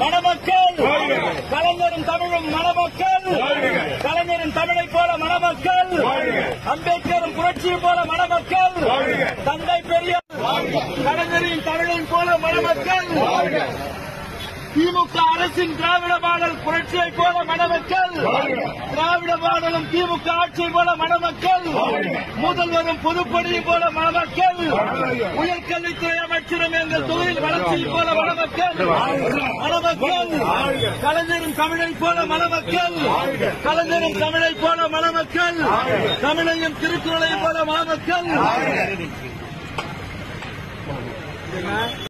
மணமக்கள் கலைஞரும் தமிழும் மணமக்கள் கலைஞரின் தமிழை போல மணமக்கள் அம்பேத்கரும் புரட்சியும் போல மணமக்கள் தந்தை பெரியார் கலைஞரின் தமிழின் போல மணமக்கள் திமுக அரசின் திராவிட மாடல் புரட்சியை போல மணமக்கள் திராவிட மாடலும் திமுக ஆட்சியை போல மணமக்கள் முதல்வரும் பொதுப்பணியும் போல மணமக்கள் உயர்கல்வித்துறை அமைச்சரும் எங்கள் தொகுதியில் வளர்ச்சியை போல மணமக்கள் மணமக்கள் கலைஞரின் தமிழை போல மணமக்கள் கலைஞரின் தமிழை போல மணமக்கள் தமிழையும் திருக்குறளை போல மணமக்கள்